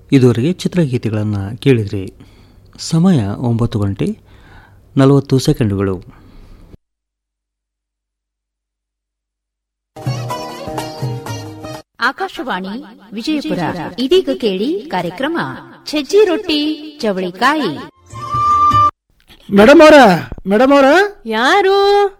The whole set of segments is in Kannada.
ಇದುವರೆಗೆ ಚಿತ್ರಗೀತೆಗಳನ್ನು ಕೇಳಿದ್ರಿ ಸಮಯ ಒಂಬತ್ತು ಗಂಟೆ ನಲವತ್ತು ಸೆಕೆಂಡುಗಳು ಆಕಾಶವಾಣಿ ವಿಜಯಪುರ ಇದೀಗ ಕೇಳಿ ಕಾರ್ಯಕ್ರಮ ಸಜ್ಜಿ ರೊಟ್ಟಿ ಚವಳಿಕಾಯಿ ಮೇಡಮ್ ಅವ್ರ ಮೇಡಮ್ ಅವ್ರ ಯಾರು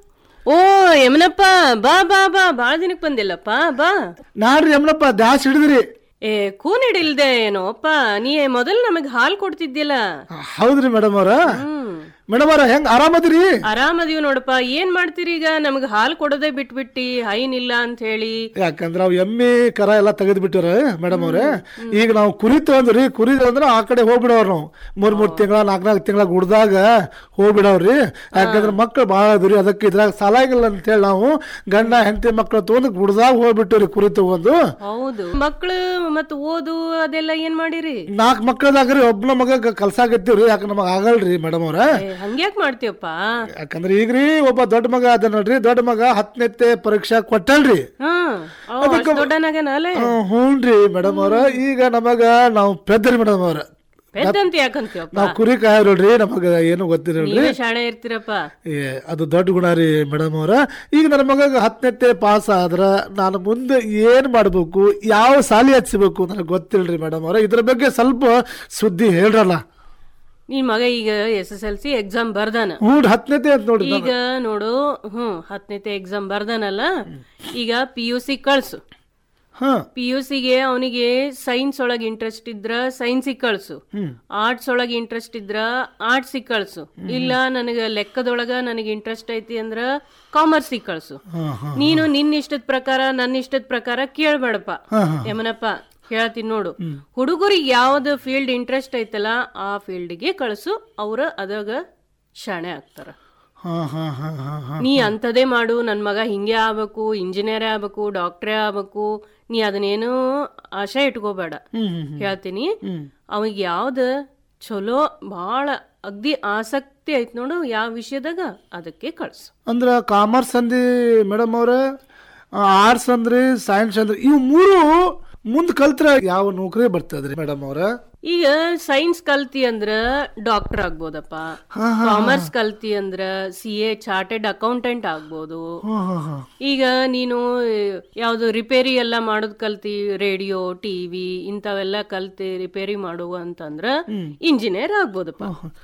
ಓ ಯಮನಪ್ಪ ಬಾ ಬಾ ಬಾ ಬಾಳ ದಿನಕ್ ಬಂದಿಲ್ಲಪ್ಪ ಬಾ ನಾಡ್ರಿ ಯಮನಪ್ಪ ದಾಸ್ ಹಿಡಿದ್ರಿ ಏ ಕೂನಿಡಿಲ್ದೆ ಏನೋಪ್ಪ ನೀ ಮೊದಲ್ ನಮಗ್ ಹಾಲ್ ಕೊಡ್ತಿದ್ದಿಲ್ಲ ಹೌದ್ರಿ ಮೇಡಮ್ ಅವ್ರ ಹ್ಮ್ ಮೇಡಮ್ ಅವ್ರ ಹೆಂಗ್ ಆರಾಮದ್ರಿ ಆರಾಮದೀವ್ ನೋಡಪ್ಪ ಏನ್ ಮಾಡ್ತೀರಿ ಈಗ ನಮಗ್ ಹಾಲ್ ಕೊಡೋದೇ ಬಿಟ್ಬಿಟ್ಟಿ ಹೈನ್ ಇಲ್ಲ ಅಂತ ಹೇಳಿ ಯಾಕಂದ್ರ ಅವ್ ಎಮ್ಮಿ ಕರ ಎಲ್ಲ ತೆಗೆದ್ ಬಿಟ್ಟಾರ ಮೇಡಮ್ ಅವ್ರೆ ಈಗ ನಾವು ಕುರಿ ತಗೊಂಡ್ರಿ ಕುರಿ ಅಂದ್ರ ಆ ಕಡೆ ಹೋಗ್ಬಿಡವ್ರ ನಾವು ಮೂರ್ ಮೂರ್ ತಿಂಗಳ ನಾಲ್ಕ್ ನಾಲ್ಕು ತಿಂಗಳ ಗುಡ್ದಾಗ ಹೋಗ್ಬಿಡವ್ರಿ ಯಾಕಂದ್ರ ಮಕ್ಳು ಬಾಳ ಅದ್ರಿ ಅದಕ್ಕೆ ಇದ್ರಾಗ ಸಾಲ ಆಗಿಲ್ಲ ಅಂತ ಹೇಳಿ ನಾವು ಗಂಡ ಹೆಂಡತಿ ಮಕ್ಳು ತಗೊಂಡ್ ಗುಡ್ದಾಗ ಹೋಗ್ಬಿಟ್ಟವ್ರಿ ಕುರಿ ತಗೊಂಡು ಹೌದು ಮಕ್ಳು ಮತ್ ಓದು ಅದೆಲ್ಲ ಏನ್ ಮಾಡಿರಿ ನಾಲ್ಕು ಮಕ್ಕಳದಾಗ್ರಿ ಒಬ್ನ ಮಗ ಕಲ್ಸಾಕತ್ತೀವ್ರಿ ಯಾಕೆ ನಮಗ್ ಆಗಲ್ರಿ ಮೇಡಮ್ ಅವ್ರ ಏ, ಹಂಗ್ಯಾಕ್ ಮಾಡ್ತೀವಪ್ಪ ಯಾಕಂದ್ರೆ ಈಗ್ರಿ ಒಬ್ಬ ದೊಡ್ಡ ಮಗ ಅದ ನೋಡ್ರಿ ದೊಡ್ಡ ಮಗ ಹತ್ತನೇತ್ತೆ ಪರೀಕ್ಷಾ ಕೊಟ್ಟಲ್ರಿ ಹ್ಮ್ ಅವ್ ಅಷ್ಟ್ ದೊಡ್ಡನಾಗನಲೆ ಹ್ಮ್, ಹ್ಞೂನ್ರಿ ಮೇಡಮ್ ಅವ್ರ ಈಗ ನಮಗ ನಾವು ಪೆದ್ರಿ ಮೇಡಮ್ ಅವ್ರ ಪೆದ್ದಂತ ಯಾಕಂತೀವಪ್ಪ ನಾವ್ ಕುರಿ ಕಾಯೋಲ್ರಿ ನಮಗ ಏನು ಗೊತ್ತಿರಲ್ರಿ ನೀವೇ ಶಾಣೆ ಇರ್ತೀರಪ್ಪ ಏ ಅದು ದೊಡ್ಡ ಗುಣ ರೀ ಮೇಡಮ್ ಅವ್ರ ಈಗ ನನ್ನ ಮಗ ಹತ್ತನೇತ್ತೆ ಪಾಸ್ ಆದ್ರ ನಾನು ಮುಂದೆ ಏನ್ ಮಾಡ್ಬೇಕು ಯಾವ ಸಾಲಿ ಹಚ್ಬೇಕು ನನಗೆ ಗೊತ್ತಿಲ್ರಿ ಮೇಡಮ್ ಅವ್ರ ಇದ್ರ ಬಗ್ಗೆ ಸ್ವಲ್ಪ ಸುದ್ದಿ ಹೇಳ್ರಲ್ಲ ನಿನ್ ಮಗ ಈಗ S S L C exam ಬರ್ದಾನ ಹ್ಞೂ ಹತ್ತನೇತೆ ಅಂತ ನೋಡ್ರಿ ಈಗ ನೋಡು ಹ್ಮ್ ಹತ್ತನೇತೆ ಎಕ್ಸಾಮ್ ಬರ್ದಾನಲ್ಲ ಈಗ ಪಿ ಯು ಸಿ ಕಳ್ಸು ಹಾ ಪಿ ಯು ಸಿಗೆ ಅವನಿಗೆ ಸೈನ್ಸ್ ಒಳಗ್ ಇಂಟ್ರೆಸ್ಟ್ ಇದ್ರ ಸೈನ್ಸಿಗೆ ಕಳ್ಸು ಆರ್ಟ್ಸ್ ಒಳಗ್ ಇಂಟ್ರೆಸ್ಟ್ ಇದ್ರ ಆರ್ಟ್ಸಿಗೆ ಕಳ್ಸು ಇಲ್ಲ ನನಗ ಲೆಕ್ಕದೊಳಗ ನನಗೆ ಇಂಟ್ರೆಸ್ಟ್ ಐತಿ ಅಂದ್ರ ಕಾಮರ್ಸಿಗೆ ಕಳ್ಸು ಹಾ ಹಾ ನೀನು ನಿನ್ನ ಇಷ್ಟದ ಪ್ರಕಾರ ನನ್ನ ಇಷ್ಟದ ಪ್ರಕಾರ ಕೇಳ್ಬೇಡಪ್ಪ ಯಮನಪ್ಪ ಹೇಳ್ತೀನಿ ನೋಡು ಹುಡುಗರಿಗೆ ಯಾವ್ದು ಫೀಲ್ಡ್ ಇಂಟ್ರೆಸ್ಟ್ ಐತಲ್ಲ ಆ ಫೀಲ್ಡ್ಗೆ ಕಳ್ಸು ಅವ್ರ ಅದಾಗ ಶಾಣೆ ಆಗ್ತಾರ ಹಾ ಹಾ ಹಾ ಹಾ ಹಾ ನೀ ಅಂತದೇ ಮಾಡು ನನ್ ಮಗ ಹಿಂಗೆ ಆಗ್ಬೇಕು ಇಂಜಿನಿಯರೇ ಆಗ್ಬೇಕು ಡಾಕ್ಟ್ರೇ ಆಗ್ಬೇಕು ನೀ ಅದನ್ನೇನು ಆಶೆ ಇಟ್ಕೋಬೇಡ ಹೇಳ್ತೀನಿ ಅವಿಗೆ ಯಾವ್ದ ಚಲೋ ಭಾಳ ಅಗ್ದಿ ಆಸಕ್ತಿ ಐತ್ ನೋಡು ಯಾವ ವಿಷಯದಾಗ ಅದಕ್ಕೆ ಕಳ್ಸು ಅಂದ್ರ ಕಾಮರ್ಸ್ ಅಂದಿ ಮೇಡಮ್ ಅವ್ರ ಆರ್ಟ್ಸ್ ಅಂದ್ರಿ ಸೈನ್ಸ್ ಅಂದ್ರಿ ಇವು ಮೂರು ಮುಂದ್ ಕಲ್ತ್ರ ಯಾವ ನೌಕರಿ ಬರ್ತದ್ರಿ ಮೇಡಮ್ ಅವ್ರ ಈಗ ಸೈನ್ಸ್ ಕಲ್ತಿ ಅಂದ್ರ ಡಾಕ್ಟರ್ ಆಗ್ಬೋದಪ್ಪ ಕಾಮರ್ಸ್ ಕಲ್ತಿ ಅಂದ್ರ ಸಿ ಎ ಚಾರ್ಟೆಡ್ ಅಕೌಂಟೆಂಟ್ ಆಗ್ಬೋದು ಹಾ ಹಾ ಹಾ ಈಗ ನೀನು ಯಾವ್ದು ರಿಪೇರಿ ಎಲ್ಲ ಮಾಡೋದ್ ಕಲ್ತಿ ರೇಡಿಯೋ ಟಿವಿ ಇಂಥವೆಲ್ಲ ಕಲ್ತಿ ರಿಪೇರಿ ಮಾಡುವ ಅಂತಂದ್ರ ಇಂಜಿನಿಯರ್ ಆಗ್ಬೋದಪ್ಪ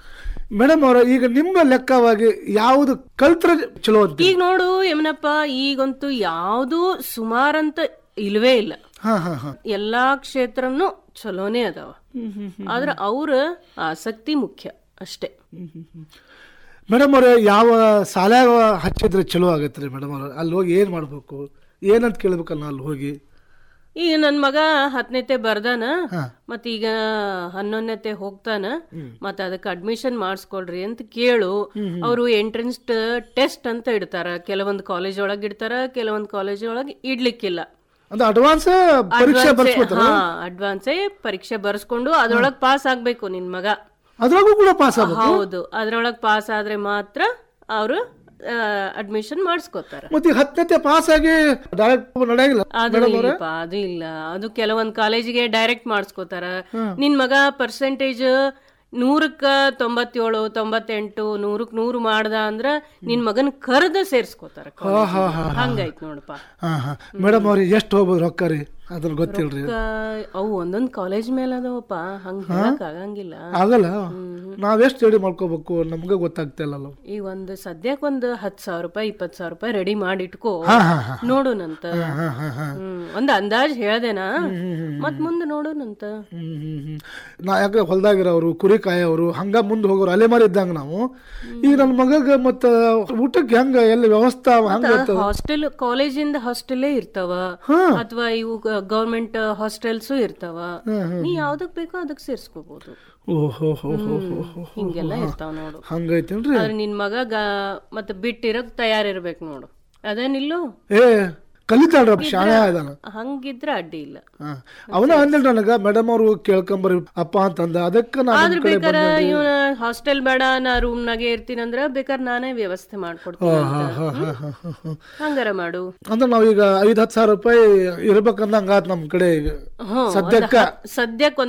ಮೇಡಮ್ ಅವ್ರ ಈಗ ನಿಮ್ಮ ಲೆಕ್ಕವಾಗಿ ಯಾವ್ದು ಕಲ್ತ್ರ ಚಲೋ ಅಂತ ಈಗ ನೋಡು ಯಮನಪ್ಪ ಈಗಂತೂ ಯಾವ್ದು ಸುಮಾರಂತ ಇಲ್ವೇ ಇಲ್ಲ ಹಾ ಹಾ ಹಾ ಎಲ್ಲಾ ಕ್ಷೇತ್ರನು ಚಲೋನೇ ಅದಾವ ಆದ್ರ ಅವ್ರ ಆಸಕ್ತಿ ಮುಖ್ಯ ಅಷ್ಟೇ ಮೇಡಮ್ ಅವ್ರ ಯಾವ ಶಾಲ್ಯಾಗ ಹಚ್ಚಿದ್ರೆ ಚಲೋ ಆಗತ್ರಿ ಮೇಡಮ್ ಅವ್ರ ಅಲ್ಲಿ ಹೋಗಿ ಏನ್ ಮಾಡ್ಬೇಕು ಏನಂತ ಕೇಳ್ಬೇಕಲ್ಲ ಅಲ್ಲಿ ಹೋಗಿ ಈಗ ನನ್ ಮಗ ಹತ್ತನೇತೆ ಬರ್ದಾನ ಮತ್ ಈಗ ಹನ್ನೊಂದನೇತೆ ಹೋಗ್ತಾನ ಮತ್ ಅದಕ್ಕೆ ಅಡ್ಮಿಷನ್ ಮಾಡಿಸ್ಕೊಳ್ರಿ ಅಂತ ಕೇಳು ಅವರು ಎಂಟ್ರೆನ್ಸ್ ಟೆಸ್ಟ್ ಅಂತ ಇಡ್ತಾರ ಕೆಲವೊಂದ್ ಕಾಲೇಜ್ ಒಳಗ್ ಇಡ್ತಾರ ಕೆಲವೊಂದ್ ಕಾಲೇಜ್ ಒಳಗ್ ಇಡ್ಲಿಕ್ಕಿಲ್ಲ ಅಂದ್ರೆ ಅಡ್ವಾನ್ಸ್ ಪರೀಕ್ಷೆ ಬರ್ಸ್ಕೊತಾರ ಹಾ ಅಡ್ವಾನ್ಸೇ ಪರೀಕ್ಷೆ ಬರ್ಸ್ಕೊಂಡು ಅದ್ರೊಳಗ್ ಪಾಸ್ ಆಗ್ಬೇಕು ನಿನ್ ಮಗ ಅದ್ರಾಗೂ ಕೂಡ ಪಾಸ್ ಆಗ ಹೌದು ಅದ್ರೊಳಗ್ ಪಾಸ್ ಆದ್ರೆ ಮಾತ್ರ ಅವರು ಅಡ್ಮಿಷನ್ ಮಾಡಿಸ್ಕೋತಾರ ಮತ್ತೆ ಈಗ ಹತ್ತನೇ ಪಾಸ್ ಆಗಿ ಡೈರೆಕ್ಟ್ ನಡೆಯಂಗಿಲ್ಲ ಅದು ಇಲ್ಲಪ್ಪ ಅದು ಇಲ್ಲ ಅದು ಕೆಲವೊಂದ್ ಕಾಲೇಜಿಗೆ ಡೈರೆಕ್ಟ್ ಮಾಡಿಸ್ಕೋತಾರ ನಿನ್ ಮಗ ಪರ್ಸೆಂಟೇಜ್ ನೂರಕ್ಕ ತೊಂಬತ್ತೇಳು ತೊಂಬತ್ತೆಂಟು ನೂರಕ್ ನೂರು ಮಾಡ್ದ ಅಂದ್ರ ನಿನ್ ಮಗನ್ ಕರ್ದ ಸೇರ್ಸ್ಕೋತಾರ ಹಂಗೈತ್ ನೋಡಪ್ಪ ಹಾ ಹಾ ಮೇಡಮ್ ಅವ್ರಿಗೆ ಎಷ್ಟು ಹೋಗ್ಬೋದು ರೊಕ್ಕ ರೀ ಅದ್ರ ಗೊತ್ತಿಲ್ರಿ ಕ- ಅವು ಒಂದೊಂದ್ ಕಾಲೇಜ್ ಮೇಲೆ ಅದಾವಪ್ಪ ಹಂಗ ಹೇಳಕ್ ಆಗಂಗಿಲ್ಲ ಆಗಲ್ಲ ನಾವೆಷ್ಟು ರೆಡಿ ಮಾಡ್ಕೋಬೇಕು ನಮ್ಗೆ ಗೊತ್ತಾಗ್ತಾ ಇಲ್ಲ ಅಲ್ಲ. ಈಗ ಒಂದು ಸದ್ಯಕ್ ಒಂದು ಹತ್ ಸಾವಿರ ರೂಪಾಯಿ ಇಪ್ಪತ್ ಸಾವಿರ ರೂಪಾಯಿ ರೆಡಿ ಮಾಡಿಟ್ಕೋ ನೋಡೋಣಂತ ಹಾ ಹಾ ಹಾ ಹ್ಮ್ ಒಂದ್ ಅಂದಾಜ್ ಹೇಳ್ದೇನಾ ಮತ್ ಮುಂದೆ ನೋಡೋಣಂತ ಹ್ಮ್ ಹ್ಮ್ ಹ್ಮ್ ನಾ ಯಾಕೆ ಹೊಲ್ದಾಗಿರೋರು ಕುರಿ ಕಾಯೋರು ಹಂಗ ಮುಂದೆ ಹೋಗೋರು ಅಲೆಮಾರಿ ಇದ್ದಂಗ ನಾವು ಈಗ ನನ್ನ ಮಗಗ ಮತ್ತ ಊಟಕ್ಕೆ ಹೆಂಗ ಎಲ್ಲಿ ವ್ಯವಸ್ಥೆ ಹಂಗ ಹಾಸ್ಟೆಲ್ ಕಾಲೇಜಿಂದ ಹಾಸ್ಟೆಲ್ಲೇ ಇರ್ತಾವ ಅಥವಾ ಇವು ಗವರ್ಮೆಂಟ್ ಹಾಸ್ಟೆಲ್ಸು ಇರ್ತಾವ ನೀ ಯಾವ್ದಕ್ ಬೇಕೋ ಅದಕ್ ಸೇರ್ಸ್ಕೋಬಹುದು ಓಹೋ ಹೋ ಹೋ ಹೋ ಹೋ ಹಿಂಗೆಲ್ಲ ಇರ್ತಾವ ನೋಡು ಹಂಗೈತೇನ್ರಿ ಆದ್ರೆ ನಿನ್ ಮಗ ಗ- ಮತ್ತೆ ಬಿಟ್ಟಿರಕ್ ತಯಾರಿರ್ಬೇಕು ನೋಡು ಅದೇನಿಲ್ಲೋ ಏ ಕಲಿತಾಳ್ರ ಶಾಣೆ ಇದಾನ ಹಂಗಿದ್ರೆ ಅಡ್ಡಿ ಇಲ್ಲ ಅವನ ಅಂದಿಲ್ ನನಗ ಮೇಡಮ್ ಅವ್ರು ಕೇಳ್ಕೊಂಬರಿ ಅಪ್ಪ ಅಂತಂದ ಅದಕ್ಕ ನಾನು ಆದ್ರೆ ಬೇಕಾರ ಇವನ ಹಾಸ್ಟೆಲ್ ಬೇಡ ನಾ ರೂಮ್ ನಾಗೆ ಇರ್ತೀನಂದ್ರ ಬೇಕಾರ್ ನಾನೇ ವ್ಯವಸ್ಥೆ ಮಾಡ್ಕೊಡ್ತೀನಿ ಅಂತ. ಹಂಗಾರ ಮಾಡು ಅಂದ್ರೆ ನಾವೀಗ ಐದ್ ಹತ್ತು ಸಾವಿರ ರೂಪಾಯಿ ಇರ್ಬೇಕಂದಂಗ ಆತ್ ನಮ್ ಕಡೆ ಈಗ ಹ್ಮ್ ಸದ್ಯಕ್ಕ ಸದ್ಯಕ್